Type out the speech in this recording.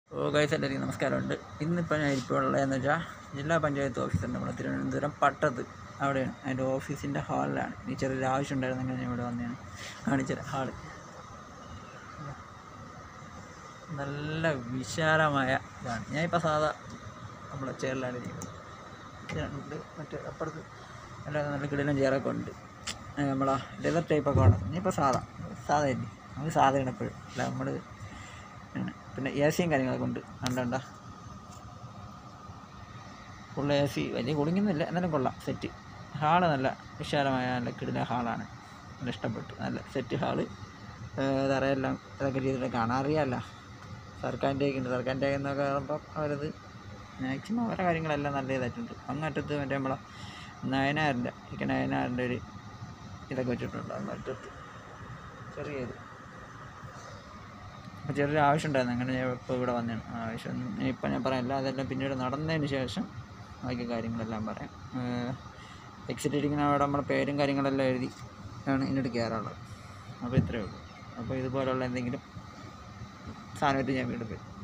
ഓ guys എല്ലാവർക്കും നമസ്കാരമുണ്ട് ഇന്നിപ്പോൾ ഞാൻ ഇപ്പോൾ ഉള്ളതെന്ന് വെച്ചാൽ ജില്ലാ പഞ്ചായത്ത് ഓഫീസുണ്ട് നമ്മുടെ തിരുവനന്തപുരം പട്ടത്ത് അവിടെയാണ് അതിൻ്റെ ഓഫീസിൻ്റെ ഹാളിലാണ് ഇനി ചെറിയൊരു ആവശ്യം ഉണ്ടായിരുന്നെങ്കിൽ ഞാൻ ഇവിടെ വന്നതാണ് കാണിച്ചത് ഹാള് നല്ല വിശാലമായ ഇതാണ് ഞാനിപ്പോൾ സാധാ നമ്മളെ ചെയറിലാണ് ഇരിക്കുന്നത് ഇതിനുണ്ട് മറ്റേ അപ്പുറത്ത് നല്ല നല്ല കിടിലം ചെയറൊക്കെ ഉണ്ട് ഏ, നമ്മളെ ലെതർ ടൈപ്പൊക്കെ വേണം ഇനിയിപ്പോൾ സാധാ സാധാ ഇല്ലേ നമുക്ക് സാധയാണ് എപ്പോഴും അല്ല നമ്മൾ ആണ്. പിന്നെ എ സിയും കാര്യങ്ങളൊക്കെ ഉണ്ട് കണ്ടണ്ട ഫുൾ എ സി വലിയ കുടുങ്ങിയൊന്നുമില്ല എന്നാലും കൊള്ളാം സെറ്റ് ഹാള് നല്ല വിശാലമായ നല്ല കിടില ഹാളാണ് നല്ല ഇഷ്ടപ്പെട്ടു നല്ല സെറ്റ് ഹാള് തറയെല്ലാം ഇതൊക്കെ ചെയ്തിട്ട് കാണാൻ അറിയാമല്ല സർക്കാരിൻ്റെ ഉണ്ട് സർക്കാരിൻ്റെ എന്നൊക്കെ പറയുമ്പോൾ അവരത് മാക്സിമം അവരുടെ കാര്യങ്ങളെല്ലാം നല്ല ഇതായിട്ടുണ്ട് അങ്ങറ്റത്ത് മറ്റേ നമ്മളെ നയനാറിൻ്റെ ഇక നയനാറിൻ്റെ ഒരു ഇതൊക്കെ വെച്ചിട്ടുണ്ട് അങ്ങറ്റത്ത് ചെറിയൊരു അപ്പോൾ ചെറിയൊരു ആവശ്യം ഉണ്ടായിരുന്നു അങ്ങനെ ഞാൻ ഇപ്പോൾ ഇവിടെ വന്നതാണ് ആവശ്യം ഇപ്പം ഞാൻ പറയാനില്ല അതെല്ലാം പിന്നീട് നടന്നതിന് ശേഷം ബാക്കി കാര്യങ്ങളെല്ലാം പറയാം എക്സിറ്റ് അടിക്കുന്ന അവിടെ നമ്മുടെ പേരും കാര്യങ്ങളെല്ലാം എഴുതി ആണ് ഇങ്ങോട്ട് കയറാനുള്ളത് അപ്പോൾ ഇത്രയേ ഉള്ളൂ അപ്പോൾ ഇതുപോലുള്ള എന്തെങ്കിലും സാധനമായിട്ട് ഞാൻ വീണ്ടും വരും